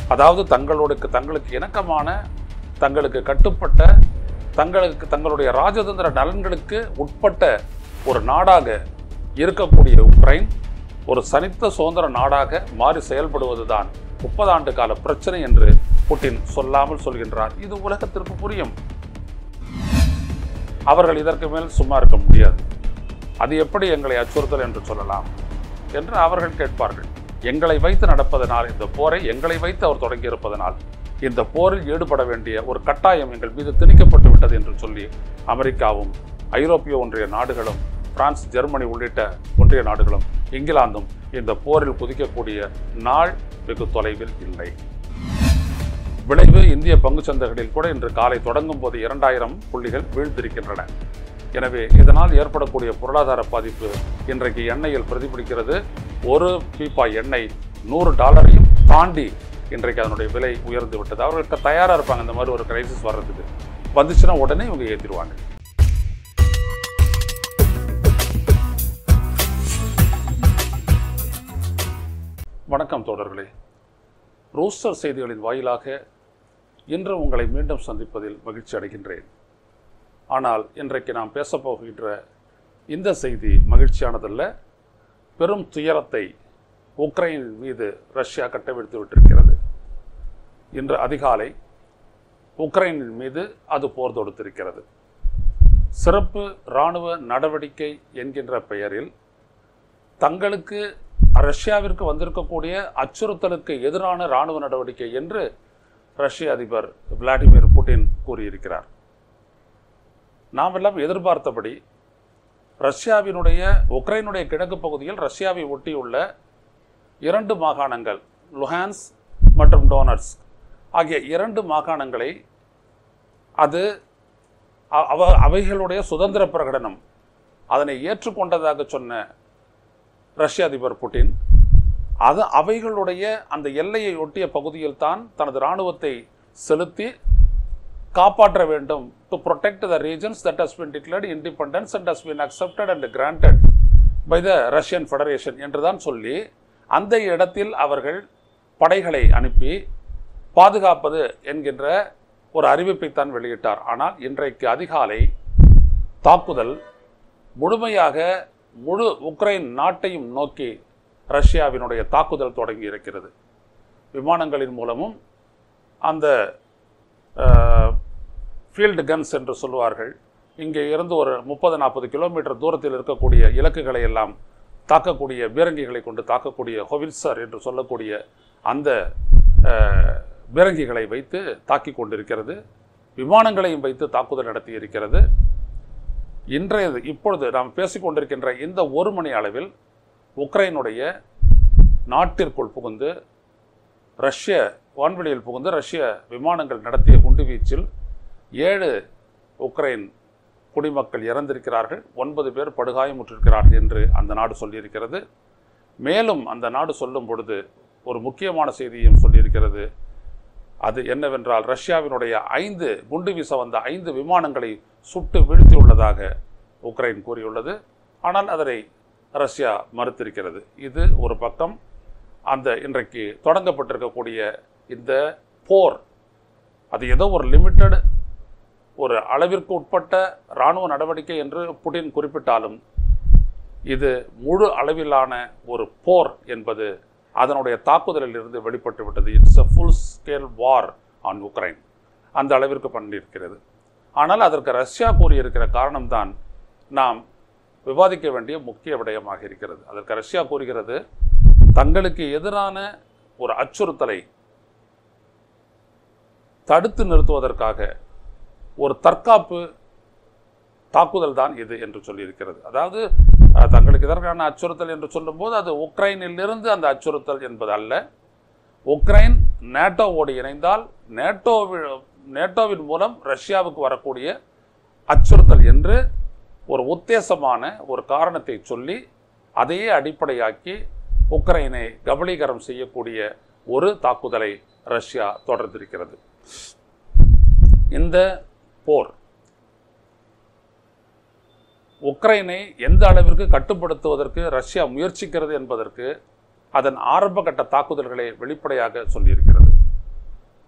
அதாவது தங்களோட தங்களுக்கு இணக்கமான தங்களுக்கு கட்டுப்பட்ட தங்களுக்கு தங்களுடைய ராஜதந்திர நலன்களுக்கு உட்பட்ட ஒரு நாடாக இருக்கக்கூடிய உக்ரைன் ஒரு சனித்த சுதந்திர நாடாக மாறி செயல்படுவதுதான் முப்பது ஆண்டு கால பிரச்சனை என்று புட்டின் சொல்லாமல் சொல்கின்றார் இது உலகத்திற்கு புரியும் அவர்கள் இதற்கு மேல் சும்மா இருக்க முடியாது அது எப்படி எங்களை அச்சுறுத்தல் என்று சொல்லலாம் என்று அவர்கள் கேட்பார்கள் எங்களை வைத்து நடப்பதனால் இந்த போரை எங்களை வைத்து அவர் தொடங்கியிருப்பதனால் இந்த போரில் ஈடுபட வேண்டிய ஒரு கட்டாயம் எங்கள் மீது திணிக்கப்பட்டு விட்டது என்று சொல்லி அமெரிக்காவும் ஐரோப்பிய ஒன்றிய நாடுகளும் பிரான்ஸ் ஜெர்மனி உள்ளிட்ட ஒன்றிய நாடுகளும் இங்கிலாந்தும் இந்த போரில் குதிக்கக்கூடிய நாள் வெகு தொலைவில் இல்லை விளைவு இந்திய பங்குச்சந்தைகளில் கூட இன்று காலை தொடங்கும் போது இரண்டாயிரம் புள்ளிகள் வீழ்ந்திருக்கின்றன எனவே இதனால் ஏற்படக்கூடிய பொருளாதார பாதிப்பு இன்றைக்கு எண்ணெயில் பிரதிபலிக்கிறது ஒரு பீப்பா எண்ணெய் நூறு டாலரையும் தாண்டி இன்றைக்கு அதனுடைய விலை உயர்ந்து விட்டது அவர்களுக்கு தயாராக இருப்பாங்க இந்த மாதிரி ஒரு கிரைசிஸ் வர்றதுக்கு வந்துச்சுன்னா உடனே இவங்க ஏற்றிடுவாங்க வணக்கம் தோழர்களே ரூஸ்டர் செய்திகளின் வாயிலாக இன்று உங்களை மீண்டும் சந்திப்பதில் மகிழ்ச்சி அடைகின்றேன் ஆனால் இன்றைக்கு நாம் பேசப்போகின்ற இந்த செய்தி மகிழ்ச்சியானதல்ல பெரும் துயரத்தை உக்ரைன் மீது ரஷ்யா கட்டவிழ்த்து விட்டிருக்கிறது இன்று அதிகாலை உக்ரைனின் மீது அது போர் தொடுத்திருக்கிறது சிறப்பு இராணுவ நடவடிக்கை என்கின்ற பெயரில் தங்களுக்கு ரஷ்யாவிற்கு வந்திருக்கக்கூடிய அச்சுறுத்தலுக்கு எதிரான இராணுவ நடவடிக்கை என்று ரஷ்ய அதிபர் விளாடிமிர் புட்டின் கூறியிருக்கிறார் நாம் எல்லாம் எதிர்பார்த்தபடி ரஷ்யாவினுடைய உக்ரைனுடைய கிழக்கு பகுதியில் ரஷ்யாவை ஒட்டியுள்ள இரண்டு மாகாணங்கள் லுஹான்ஸ் மற்றும் டோனர்ஸ் ஆகிய இரண்டு மாகாணங்களை அது அ- அவ அவைகளுடைய சுதந்திர பிரகடனம் அதனை ஏற்றுக்கொண்டதாக சொன்ன ரஷ்ய அதிபர் புட்டின் அது அவைகளுடைய அந்த எல்லையை ஒட்டிய பகுதியில் தான் தனது இராணுவத்தை செலுத்தி காப்பாற்ற வேண்டும் to protect the regions that has been declared independence and has been accepted and granted by the Russian Federation என்றுதான் சொல்லி அந்த இடத்தில் அவர்கள் படைகளை அனுப்பி பாதுகாப்பது என்கின்ற ஒரு அறிவிப்பைத்தான் வெளியிட்டார் ஆனால் இன்றைக்கு அதிகாலை தாக்குதல் முழுமையாக முழு உக்ரைன் நாட்டையும் நோக்கி ரஷ்யாவினுடைய தாக்குதல் தொடங்கி இருக்கிறது விமானங்களின் மூலமும் அந்த ஃபீல்டு கன்ஸ் என்று சொல்லுவார்கள் இங்கே இருந்து ஒரு முப்பது நாற்பது கிலோமீட்டர் தூரத்தில் இருக்கக்கூடிய இலக்குகளை எல்லாம் தாக்கக்கூடிய பீரங்கிகளை கொண்டு தாக்கக்கூடிய ஹொவில்சர் என்று சொல்லக்கூடிய அந்த அஹ், பீரங்கிகளை வைத்து தாக்கி கொண்டிருக்கிறது விமானங்களையும் வைத்து தாக்குதல் நடத்தி இருக்கிறது இன்றைய இப்பொழுது நாம் பேசிக்கொண்டிருக்கின்ற இந்த ஒரு மணி அளவில் உக்ரைனுடைய நாட்டிற்குள் புகுந்து ரஷ்ய வான்வெளியில் புகுந்து ரஷ்ய விமானங்கள் நடத்திய குண்டுவீச்சில் ஏழு உக்ரைன் குடிமக்கள் இறந்திருக்கிறார்கள் ஒன்பது பேர் படுகாயமுற்றிருக்கிறார்கள் என்று அந்த நாடு சொல்லியிருக்கிறது மேலும் அந்த நாடு சொல்லும் பொழுது ஒரு முக்கியமான செய்தியும் சொல்லியிருக்கிறது அது என்னவென்றால் ரஷ்யாவினுடைய ஐந்து குண்டு வீச வந்த ஐந்து விமானங்களை சுட்டு வீழ்த்தியுள்ளதாக உக்ரைன் கூறியுள்ளது ஆனால் அதனை ரஷ்யா மறுத்திருக்கிறது இது ஒரு பக்கம் அந்த இன்றைக்கு தொடங்கப்பட்டிருக்கக்கூடிய இந்த போர் அது ஏதோ ஒரு லிமிட்டட் ஒரு அளவிற்கு உட்பட்ட இராணுவ நடவடிக்கை என்று புடின் குறிப்பிட்டாலும் இது முழு அளவிலான ஒரு போர் என்பது அதனுடைய தாக்குதலில் இருந்து வெளிப்பட்டு விட்டது it's a full scale war on Ukraine அந்த அளவிற்கு பண்ணியிருக்கிறது ஆனால் அதற்கு ரஷ்யா கூறியிருக்கிற காரணம்தான் நாம் விவாதிக்க வேண்டிய முக்கிய விடயமாக இருக்கிறது அதற்கு ரஷ்யா கூறுகிறது தங்களுக்கு எதிரான ஒரு அச்சுறுத்தலை தடுத்து நிறுத்துவதற்காக ஒரு தற்காப்பு தாக்குதல் தான் இது என்று சொல்லியிருக்கிறது அதாவது அஹ், தங்களுக்கு எதிரான அச்சுறுத்தல் என்று சொல்லும்போது அது உக்ரைனிலிருந்து அந்த அச்சுறுத்தல் என்பது அல்ல உக்ரைன் நேட்டோவோடு இணைந்தால் நேட்டோ நேட்டோவின் மூலம் ரஷ்யாவுக்கு வரக்கூடிய அச்சுறுத்தல் என்று ஒரு உத்தேசமான ஒரு காரணத்தை சொல்லி அதையே அடிப்படையாக்கி உக்ரைனை கபலீகரம் செய்யக்கூடிய ஒரு தாக்குதலை ரஷ்யா தொடர்ந்திருக்கிறது இந்த போர் உக்ரைனை எந்த அளவிற்கு கட்டுப்படுத்துவதற்கு ரஷ்யா முயற்சிக்கிறது என்பதற்கு அதன் ஆரம்ப கட்ட தாக்குதல்களை வெளிப்படையாக சொல்லியிருக்கிறது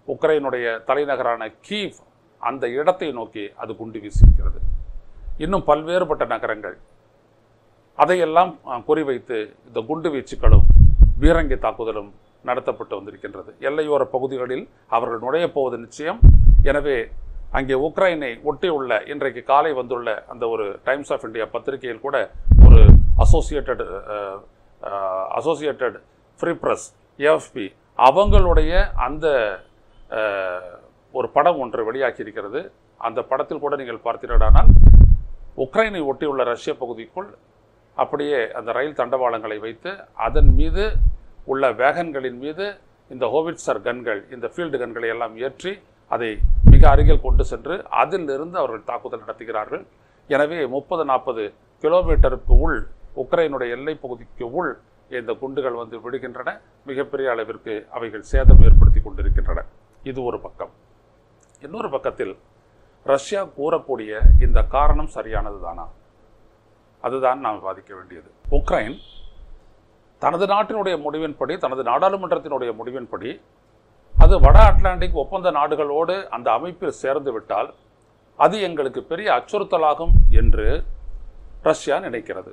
உக்ரைனுடைய தலைநகரான கீவ் அந்த இடத்தை நோக்கி அது குண்டு வீசியிருக்கிறது இன்னும் பல்வேறுபட்ட நகரங்கள் அதையெல்லாம் அஹ், குறிவைத்து இந்த குண்டு வீச்சுகளும் பீரங்கி தாக்குதலும் நடத்தப்பட்டு வந்திருக்கின்றது எல்லையோர பகுதிகளில் அவர்கள் நுழையப் போவது நிச்சயம் எனவே அங்கே உக்ரைனை ஒட்டியுள்ள இன்றைக்கு காலை வந்துள்ள அந்த ஒரு டைம்ஸ் ஆஃப் இந்தியா பத்திரிகையில் கூட ஒரு associated associated free press AFP அவங்களுடைய அந்த அஹ், ஒரு படம் ஒன்று வெளியாகி இருக்கிறது அந்த படத்தில் கூட நீங்கள் பார்த்தீர்களானால் உக்ரைனை ஒட்டியுள்ள ரஷ்ய பகுதிக்குள் அப்படியே அந்த ரயில் தண்டவாளங்களை வைத்து அதன் மீது உள்ள வேகன்களின் மீது இந்த ஹோவிட்சர் கன்கள் இந்த ஃபீல்டு கன்களை எல்லாம் ஏற்றி அதை மிக அருகில் கொண்டு சென்று அதிலிருந்து அவர்கள் தாக்குதல் நடத்துகிறார்கள் எனவே முப்பது நாற்பது கிலோமீட்டருக்கு உள் உக்ரைனுடைய எல்லைப் பகுதிக்கு உள் இந்த குண்டுகள் வந்து விடுகின்றன மிகப்பெரிய அளவிற்கு அவைகள் சேதம் ஏற்படுத்தி கொண்டிருக்கின்றன இது ஒரு பக்கம் இன்னொரு பக்கத்தில் ரஷ்யா கூறக்கூடிய இந்த காரணம் சரியானது தானா அதுதான் நாம் வாதிக்க வேண்டியது உக்ரைன் தனது நாட்டினுடைய முடிவின்படி தனது நாடாளுமன்றத்தினுடைய முடிவின்படி அது வட அட்லாண்டிக் ஒப்பந்த நாடுகளோடு அந்த அமைப்பில் சேர்ந்து விட்டால் அது எங்களுக்கு பெரிய அச்சுறுத்தலாகும் என்று ரஷ்யா நினைக்கிறது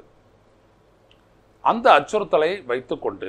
அந்த அச்சுறுத்தலை வைத்துக்கொண்டு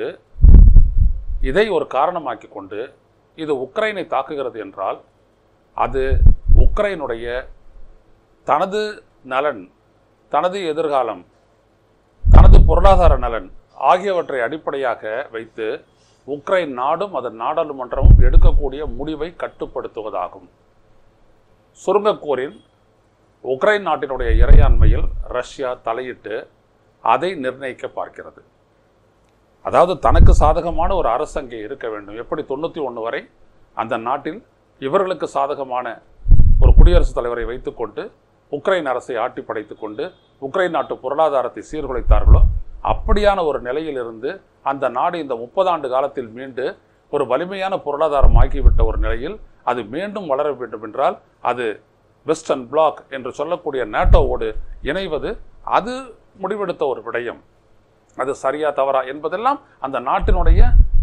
இதை ஒரு காரணமாக்கி கொண்டு இது உக்ரைனை தாக்குகிறது என்றால் அது உக்ரைனுடைய தனது நலன் தனது எதிர்காலம் தனது பொருளாதார நலன் ஆகியவற்றை அடிப்படையாக வைத்து உக்ரைன் நாடும் அதன் நாடாளுமன்றமும் எடுக்கக்கூடிய முடிவை கட்டுப்படுத்துவதாகும் சுருங்கக்கூறின் உக்ரைன் நாட்டினுடைய இறையாண்மையில் ரஷ்யா தலையிட்டு அதை நிர்ணயிக்க பார்க்கிறது அதாவது தனக்கு சாதகமான ஒரு அரசு அங்கே இருக்க வேண்டும் எப்படி தொண்ணூற்றி ஒன்று வரை அந்த நாட்டில் இவர்களுக்கு சாதகமான ஒரு குடியரசுத் தலைவரை வைத்துக்கொண்டு உக்ரைன் அரசை ஆட்டி படைத்துக் கொண்டு உக்ரைன் நாட்டு பொருளாதாரத்தை சீர்குலைத்தார்களோ அப்படியான ஒரு நிலையிலிருந்து அந்த நாடு இந்த முப்பது ஆண்டு காலத்தில் மீண்டு ஒரு வலிமையான பொருளாதாரம் ஆகிவிட்ட ஒரு நிலையில் அது மீண்டும் வளர வேண்டும் என்றால் அது வெஸ்டர்ன் பிளாக் என்று சொல்லக்கூடிய நேட்டோவோடு இணைவது அது முடிவெடுத்த ஒரு விடயம் அது சரியா தவறா என்பதெல்லாம் அந்த நாட்டினுடைய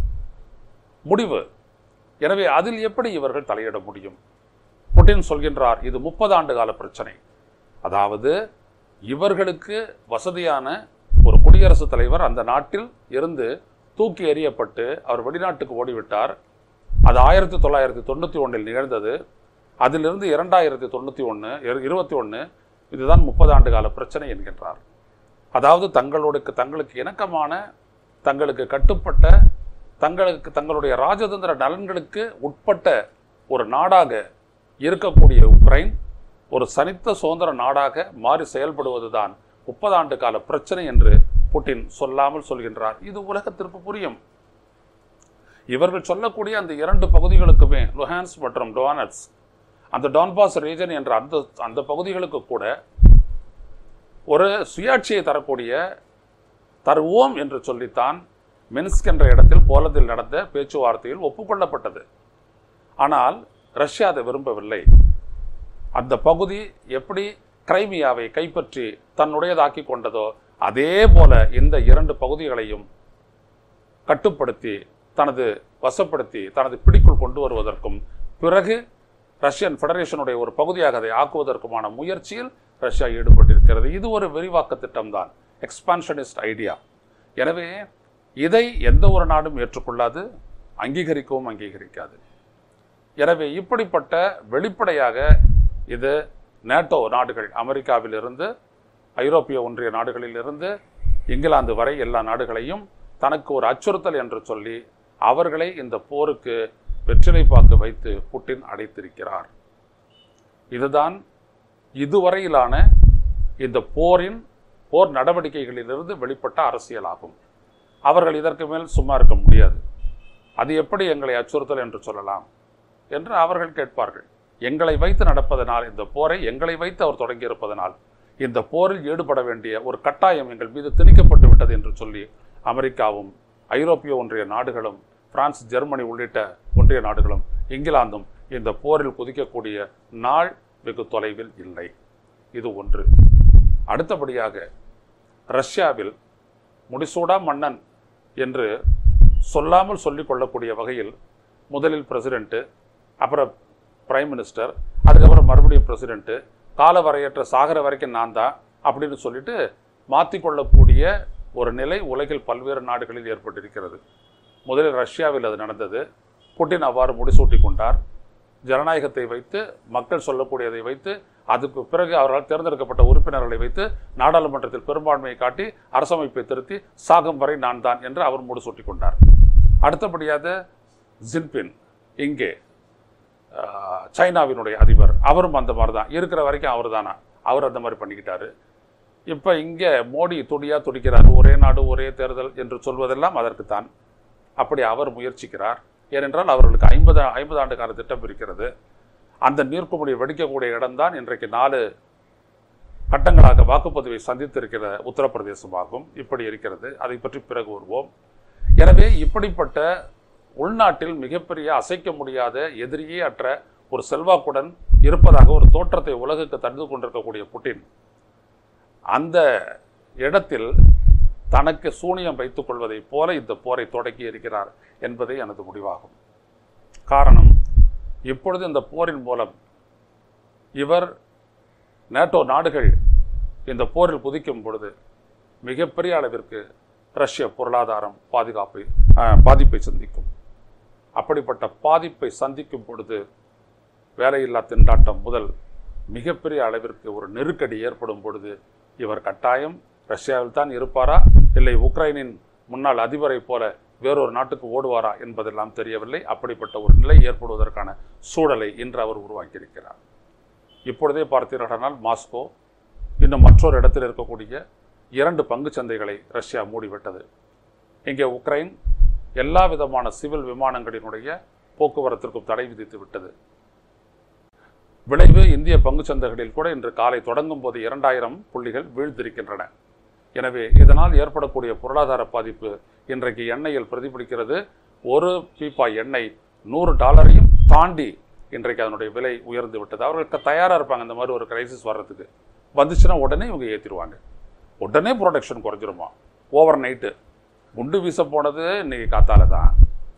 முடிவு எனவே அதில் எப்படி இவர்கள் தலையிட முடியும் புட்டின் சொல்கின்றார் இது முப்பது ஆண்டு கால பிரச்சனை அதாவது இவர்களுக்கு வசதியான ஒரு குடியரசுத் தலைவர் அந்த நாட்டில் இருந்து தூக்கி எறியப்பட்டு அவர் வெளிநாட்டுக்கு ஓடிவிட்டார் அது ஆயிரத்தி தொள்ளாயிரத்தி தொண்ணூற்றி ஒன்றில் நிகழ்ந்தது அதிலிருந்து இரண்டாயிரத்தி தொண்ணூற்றி ஒன்று இருபத்தி ஒன்று இதுதான் முப்பது ஆண்டு கால பிரச்சனை என்கின்றார் அதாவது தங்களோடுக்கு தங்களுக்கு இணக்கமான தங்களுக்கு கட்டுப்பட்ட தங்களுக்கு தங்களுடைய ராஜதந்திர நலன்களுக்கு உட்பட்ட ஒரு நாடாக இருக்கக்கூடிய உக்ரைன் ஒரு சனித்த சுதந்திர நாடாக மாறி செயல்படுவதுதான் முப்பது ஆண்டு கால பிரச்சனை என்று புட்டின் சொல்லாமல் சொல்கின்றார் இது உலகத்திற்கு புரியும் இவர்கள் சொல்லக்கூடிய அந்த இரண்டு பகுதிகளுக்குமே லுஹான்ஸ் மற்றும் டோனட்ஸ் அந்த டான்பாஸ் ரீஜன் என்ற அந்த அந்த பகுதிகளுக்கு கூட ஒரு சுயாட்சியை தரக்கூடிய தருவோம் என்று சொல்லித்தான் மின்ஸ்க் என்ற இடத்தில் போலந்தில் நடந்த பேச்சுவார்த்தையில் ஒப்புக்கொள்ளப்பட்டது ஆனால் ரஷ்யா அதை விரும்பவில்லை அந்த பகுதி எப்படி கிரைமியாவை கைப்பற்றி தன்னுடையதாக்கி கொண்டதோ அதே போல இந்த இரண்டு பகுதிகளையும் கட்டுப்படுத்தி தனது வசப்படுத்தி தனது பிடிக்குள் கொண்டு வருவதற்கும் பிறகு ரஷ்யன் ஃபெடரேஷனுடைய ஒரு பகுதியாக அதை ஆக்குவதற்குமான முயற்சியில் ரஷ்யா ஈடுபட்டிருக்கிறது இது ஒரு விரிவாக்க திட்டம்தான் எக்ஸ்பான்ஷனிஸ்ட் ஐடியா எனவே இதை எந்த ஒரு நாடும் ஏற்றுக்கொள்ளாது அங்கீகரிக்கவும் அங்கீகரிக்காது எனவே இப்படிப்பட்ட வெளிப்படையாக இது நேட்டோ நாடுகள் அமெரிக்காவிலிருந்து ஐரோப்பிய ஒன்றிய நாடுகளிலிருந்து இங்கிலாந்து வரை எல்லா நாடுகளையும் தனக்கு ஒரு அச்சுறுத்தல் என்று சொல்லி அவர்களை இந்த போருக்கு வெற்றிலை பார்க்க வைத்து புட்டின் அடைத்திருக்கிறார் இதுதான் இதுவரையிலான இந்த போரின் போர் நடவடிக்கைகளிலிருந்து வெளிப்பட்ட அரசியலாகும் அவர்கள் இதற்கு மேல் சும்மா இருக்க முடியாது அது எப்படி எங்களை அச்சுறுத்தல் என்று சொல்லலாம் என்று அவர்கள் கேட்பார்கள் எங்களை வைத்து நடப்பதனால் இந்த போரை எங்களை வைத்து அவர் தொடங்கியிருப்பதனால் இந்த போரில் ஈடுபட வேண்டிய ஒரு கட்டாயம் எங்கள் மீது திணிக்கப்பட்டு விட்டது என்று சொல்லி அமெரிக்காவும் ஐரோப்பிய ஒன்றிய நாடுகளும் பிரான்ஸ் ஜெர்மனி உள்ளிட்ட ஒன்றிய நாடுகளும் இங்கிலாந்தும் இந்த போரில் குதிக்கக்கூடிய நாள் வெகு தொலைவில் இல்லை இது ஒன்று அடுத்தபடியாக ரஷ்யாவில் முடிசூடா மன்னன் என்று சொல்லாமல் சொல்லிக் கொள்ளக்கூடிய வகையில் முதலில் பிரசிடென்ட்டு அப்புறம் பிரைம் மினிஸ்டர் அதுக்கப்புறம் மறுபடியும் பிரசிடென்ட்டு கால வரையற்ற சாகர வரைக்கும் நான் தான் அப்படின்னு சொல்லிட்டு மாற்றிக்கொள்ளக்கூடிய ஒரு நிலை உலகில் பல்வேறு நாடுகளில் ஏற்பட்டிருக்கிறது முதலில் ரஷ்யாவில் அது நடந்தது புட்டின் அவ்வாறு முடிசூட்டி கொண்டார் ஜனநாயகத்தை வைத்து மக்கள் சொல்லக்கூடியதை வைத்து அதுக்கு பிறகு அவரால் தேர்ந்தெடுக்கப்பட்ட உறுப்பினர்களை வைத்து நாடாளுமன்றத்தில் பெரும்பான்மையை காட்டி அரசமைப்பை திருத்தி சாகும் வரை நான் தான் என்று அவர் முடிசூட்டி கொண்டார் அடுத்தபடியாக ஜின்பின் இங்கே ஆஹ், சைனாவினுடைய அதிபர் அவரும் அந்த மாதிரி தான் இருக்கிற வரைக்கும் அவர் தானா அவர் அந்த மாதிரி பண்ணிக்கிட்டாரு இப்போ இங்கே மோடி துடியா துடிக்கிறார் ஒரே நாடு ஒரே தேர்தல் என்று சொல்வதெல்லாம் அதற்குத்தான் அப்படி அவர் முயற்சிக்கிறார் ஏனென்றால் அவர்களுக்கு ஐம்பது ஐம்பது ஆண்டு கால திட்டம் இருக்கிறது அந்த நீர்க்குமிழி வெடிக்கக்கூடிய இடம்தான் இன்றைக்கு நாலு கட்டங்களாக வாக்குப்பதிவை சந்தித்திருக்கிற உத்தரப்பிரதேசமாகும் இப்படி இருக்கிறது அதை பற்றி பிறகு வருவோம் எனவே இப்படிப்பட்ட உள்நாட்டில் மிகப்பெரிய அசைக்க முடியாத எதிரியே அற்ற ஒரு செல்வாக்குடன் இருப்பதாக ஒரு தோற்றத்தை உலகுக்கு தந்து கொண்டிருக்கக்கூடிய புட்டின் அந்த இடத்தில் தனக்கு சூனியம் வைத்துக் கொள்வதைப் போல இந்த போரை தொடக்கி இருக்கிறார் என்பதே எனது முடிவாகும் காரணம் இப்பொழுது இந்த போரின் மூலம் இவர் நேட்டோ நாடுகள் இந்த போரில் குதிக்கும் பொழுது மிகப்பெரிய அளவிற்கு ரஷ்ய பொருளாதாரம் பாதுகாப்பை அஹ், பாதிப்பை சந்திக்கும் அப்படிப்பட்ட பாதிப்பை சந்திக்கும் பொழுது வேலையில்லா திண்டாட்டம் முதல் மிகப்பெரிய அளவிற்கு ஒரு நெருக்கடி ஏற்படும் பொழுது இவர் கட்டாயம் ரஷ்யாவில் தான் இருப்பாரா இல்லை உக்ரைனின் முன்னாள் அதிபரை போல வேறொரு நாட்டுக்கு ஓடுவாரா என்பதெல்லாம் தெரியவில்லை அப்படிப்பட்ட ஒரு நிலை ஏற்படுவதற்கான சூழலை இன்று அவர் உருவாக்கியிருக்கிறார் இப்பொழுதே பார்த்தீர்களானால் மாஸ்கோ இன்னும் மற்றொரு இடத்தில் இருக்கக்கூடிய இரண்டு பங்குச் சந்தைகளை ரஷ்யா மூடிவிட்டது இங்கே உக்ரைன் எல்லா விதமான சிவில் விமானங்களினுடைய போக்குவரத்திற்கும் தடை விதித்து விட்டது விளைவு இந்திய பங்குச் சந்தைகளில் கூட இன்று காலை தொடங்கும் போது இரண்டாயிரம் புள்ளிகள் வீழ்ந்திருக்கின்றன எனவே இதனால் ஏற்படக்கூடிய பொருளாதார பாதிப்பு இன்றைக்கு எண்ணெயில் பிரதிபலிக்கிறது ஒரு பீப்பா எண்ணெய் நூறு டாலரையும் தாண்டி இன்றைக்கு அதனுடைய விலை உயர்ந்து விட்டது அவர்கள் தயாராக இருப்பாங்க இந்த மாதிரி ஒரு கிரைசிஸ் வர்றதுக்கு வந்துச்சுன்னா உடனே இவங்க ஏற்றிடுவாங்க உடனே ப்ரொடக்ஷன் குறைஞ்சிருமா ஓவர் நைட்டு குண்டு வீச போனது இன்னைக்கு காத்தால தான்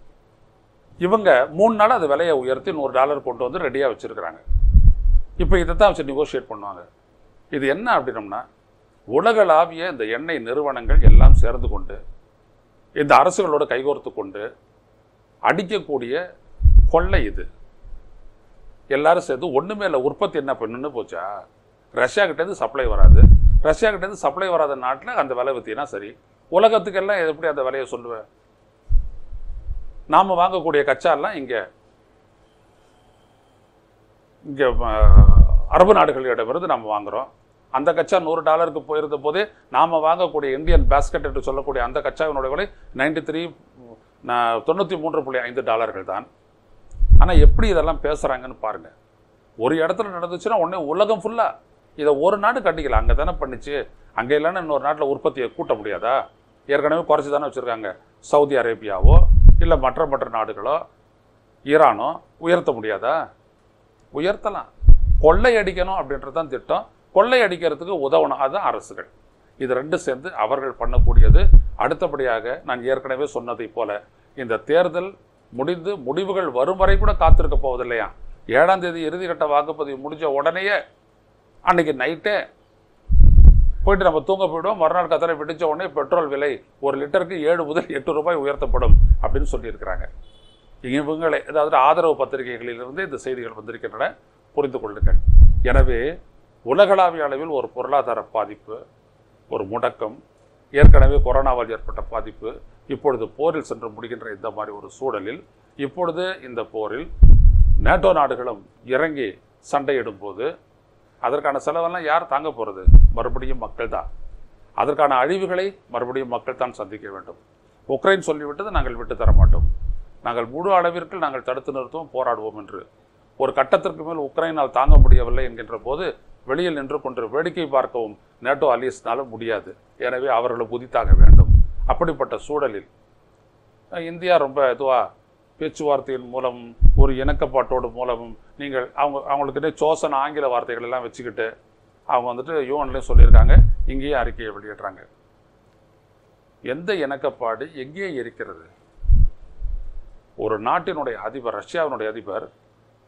இவங்க மூணு நாள் அது விலையை உயர்த்தி நூறு டாலர் கொண்டு வந்து ரெடியாக வச்சுருக்கிறாங்க இப்போ இதை தான் வச்சு நெகோஷியேட் பண்ணுவாங்க இது என்ன அப்படின்னம்னா உலகளாவிய இந்த எண்ணெய் நிறுவனங்கள் எல்லாம் சேர்ந்து கொண்டு இந்த அரசுகளோடு கைகோர்த்து கொண்டு அடிக்கக்கூடிய கொள்ளை இது எல்லாரும் சேர்ந்து ஒன்றுமே இல்லை உற்பத்தி என்ன பண்ணுன்னு போச்சா ரஷ்யா கிட்டேருந்து சப்ளை வராது ரஷ்யா கிட்டேருந்து சப்ளை வராத நாட்டில் அந்த விலை வித்தினா சரி உலகத்துக்கெல்லாம் எப்படி அந்த விலையை சொல்லுவேன் நாம் வாங்கக்கூடிய கச்சாலாம் இங்கே இங்கே அரபு நாடுகளிடமிருந்து நம்ம வாங்குகிறோம் அந்த கச்சா நூறு டாலருக்கு போயிருந்த போதே நாம் வாங்கக்கூடிய இந்தியன் பேஸ்கெட் என்று சொல்லக்கூடிய அந்த கச்சாவினுடைய விலை நைன்டி த்ரீ தொண்ணூற்றி மூன்று புள்ளி ஐந்து டாலர்கள் தான் ஆனால் எப்படி இதெல்லாம் பேசுகிறாங்கன்னு பாருங்கள் ஒரு இடத்துல நடந்துச்சுன்னா உடனே உலகம் ஃபுல்லாக இதை ஒரு நாடு கட்டிக்கல அங்கே தானே பண்ணிச்சு அங்கே இல்லைன்னா இன்னொரு நாட்டில் உற்பத்தியை கூட்ட முடியாதா ஏற்கனவே குறைச்சி தானே வச்சுருக்காங்க சவுதி அரேபியாவோ இல்லை மற்ற மற்ற நாடுகளோ ஈரானோ உயர்த்த முடியாதா உயர்த்தலாம் கொள்ளை அடிக்கணும் அப்படின்றது தான் திட்டம் கொள்ளை அடிக்கிறதுக்கு உதவணும் அதுதான் அரசுகள் இது ரெண்டு சேர்ந்து அவர்கள் பண்ணக்கூடியது அடுத்தபடியாக நான் ஏற்கனவே சொன்னதைப் போல இந்த தேர்தல் முடிந்து முடிவுகள் வரும் வரை கூட காத்திருக்க போவதில்லையா ஏழாம் தேதி இறுதிக்கட்ட வாக்குப்பதிவு முடிஞ்ச உடனேயே அன்னைக்கு நைட்டே போயிட்டு நம்ம தூங்க போயிடுவோம் மறுநாள் கத்தரை விடிச்ச உடனே பெட்ரோல் விலை ஒரு லிட்டருக்கு ஏழு முதல் எட்டு ரூபாய் உயர்த்தப்படும் அப்படின்னு சொல்லியிருக்கிறாங்க இவங்களே அதாவது ஆதரவு பத்திரிகைகளிலிருந்து இந்த செய்திகள் வந்திருக்கின்றன புரிந்து கொள்ளுங்கள் எனவே உலகளாவிய அளவில் ஒரு பொருளாதார பாதிப்பு ஒரு முடக்கம் ஏற்கனவே கொரோனாவால் ஏற்பட்ட பாதிப்பு இப்பொழுது போரில் சென்று முடிகின்ற இந்த மாதிரி ஒரு சூழலில் இப்பொழுது இந்த போரில் நேட்டோ நாடுகளும் இறங்கி சண்டையிடும் போது அதற்கான செலவெல்லாம் யார் தாங்க போகிறது மறுபடியும் மக்கள் தான் அதற்கான அழிவுகளை மறுபடியும் மக்கள் தான் சந்திக்க வேண்டும் உக்ரைன் சொல்லிவிட்டது நாங்கள் விட்டு தர மாட்டோம் நாங்கள் முழு அளவிற்கு நாங்கள் தடுத்து நிறுத்துவோம் போராடுவோம் என்று ஒரு கட்டத்திற்கு மேல் உக்ரைனால் தாங்க முடியவில்லை என்கின்ற போது வெளியில் நின்று கொண்டு வேடிக்கை பார்க்கவும் நேட்டோ அலியஸ்னால முடியாது எனவே அவர்களை புதித்தாக வேண்டும் அப்படிப்பட்ட சூழலில் அஹ், இந்தியா ரொம்ப இதுவாக பேச்சுவார்த்தையின் மூலம் ஒரு இணக்கப்பாட்டோடு மூலமும் நீங்கள் அவங்க அவங்களுக்கிட்டே சோசன ஆங்கில வார்த்தைகள் எல்லாம் வச்சுக்கிட்டு அவங்க வந்துட்டு யூஎன்லேயும் சொல்லியிருக்காங்க இங்கேயே அறிக்கையை வெளியிடுறாங்க எந்த இணக்கப்பாடு எங்கே இருக்கிறது ஒரு நாட்டினுடைய அதிபர் ரஷ்யாவினுடைய அதிபர்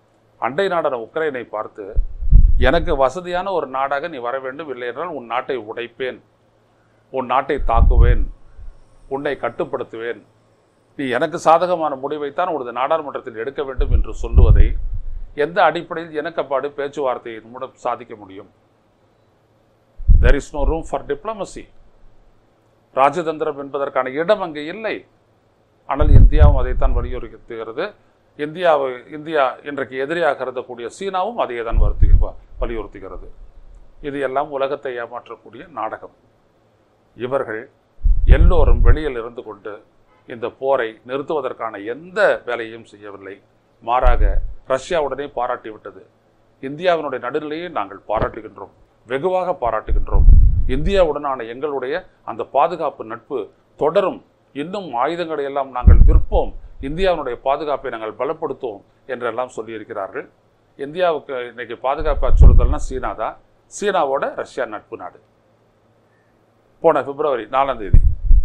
அண்டை நாடான உக்ரைனை பார்த்து எனக்கு வசதியான ஒரு நாடாக நீ வர வேண்டும் இல்லை என்றால் உன் நாட்டை உடைப்பேன் உன் நாட்டை தாக்குவேன் உன்னை கட்டுப்படுத்துவேன் நீ எனக்கு சாதகமான முடிவைத்தான் உனது நாடாளுமன்றத்தில் எடுக்க வேண்டும் என்று சொல்லுவதை எந்த அடிப்படையில் இணக்கப்பாடு பேச்சுவார்த்தையின் மூலம் சாதிக்க முடியும் there is no room for diplomacy ராஜதந்திரம் என்பதற்கான இடம் அங்கே இல்லை ஆனால் இந்தியாவும் அதைத்தான் வலியுறுத்துகிறது இந்தியாவை இந்தியா இன்றைக்கு எதிரியாக கருதக்கூடிய சீனாவும் அதையே தான் வருத்தி வ- வலியுறுத்துகிறது இது எல்லாம் உலகத்தை ஏமாற்றக்கூடிய நாடகம் இவர்கள் எல்லோரும் வெளியில் இருந்து கொண்டு இந்த போரை நிறுத்துவதற்கான எந்த வேலையும் செய்யவில்லை மாறாக ரஷ்யா உடனே பாராட்டிவிட்டது இந்தியாவினுடைய நடுநிலையை நாங்கள் பாராட்டுகின்றோம் வெகுவாக பாராட்டுகின்றோம் இந்தியாவுடனான எங்களுடைய அந்த பாதுகாப்பு நட்பு தொடரும் இன்னும் ஆயுதங்களை எல்லாம் நாங்கள் விற்போம் இந்தியாவினுடைய பாதுகாப்பை நாங்கள் பலப்படுத்துவோம் என்றெல்லாம் சொல்லியிருக்கிறார்கள் இந்தியாவுக்கு இன்னைக்கு பாதுகாப்பு அச்சுறுத்தல்னா சீனா தான் சீனாவோட ரஷ்யா நட்பு நாடு போன பிப்ரவரி நாலாம் தேதி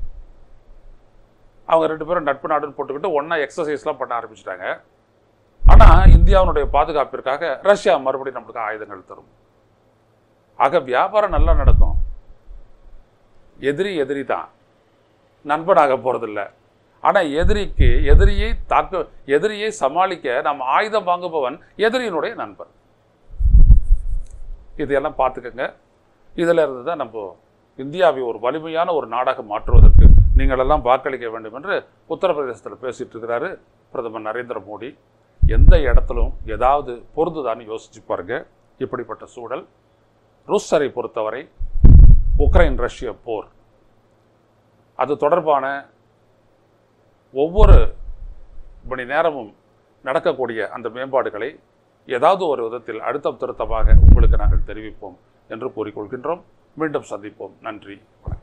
அவங்க ரெண்டு பேரும் நட்பு நாடுன்னு போட்டுக்கிட்டு ஒன்றா எக்ஸசைஸ்லாம் பண்ண ஆரம்பிச்சிட்டாங்க ஆனால் இந்தியாவினுடைய பாதுகாப்பிற்காக ரஷ்யா மறுபடியும் நம்மளுக்கு ஆயுதங்கள் தரும் ஆக வியாபாரம் நல்லா நடக்கும் எதிரி எதிரி தான் நண்பனாக போகிறதில்ல ஆனால் எதிரிக்கு எதிரியை தாக்க எதிரியை சமாளிக்க நம்ம ஆயுதம் வாங்குபவன் எதிரியினுடைய நண்பன் இதையெல்லாம் பார்த்துக்கங்க இதில் இருந்து தான் நம்ம இந்தியாவை ஒரு வலிமையான ஒரு நாடாக மாற்றுவதற்கு நீங்களெல்லாம் வாக்களிக்க வேண்டும் என்று உத்தரப்பிரதேசத்தில் பேசிட்டு இருக்கிறாரு பிரதமர் நரேந்திர மோடி எந்த இடத்திலும் ஏதாவது பொருந்துதான்னு யோசிச்சு பாருங்க இப்படிப்பட்ட சூழல் ருஷ்சரை பொறுத்தவரை உக்ரைன் ரஷ்ய போர் அது தொடர்பான ஒவ்வொரு மணி நேரமும் நடக்கக்கூடிய அந்த மேம்பாடுகளை ஏதாவது ஒரு விதத்தில் அழுத்தம் திருத்தமாக உங்களுக்கு நாங்கள் தெரிவிப்போம் என்று கூறிக்கொள்கின்றோம் மீண்டும் சந்திப்போம் நன்றி வணக்கம்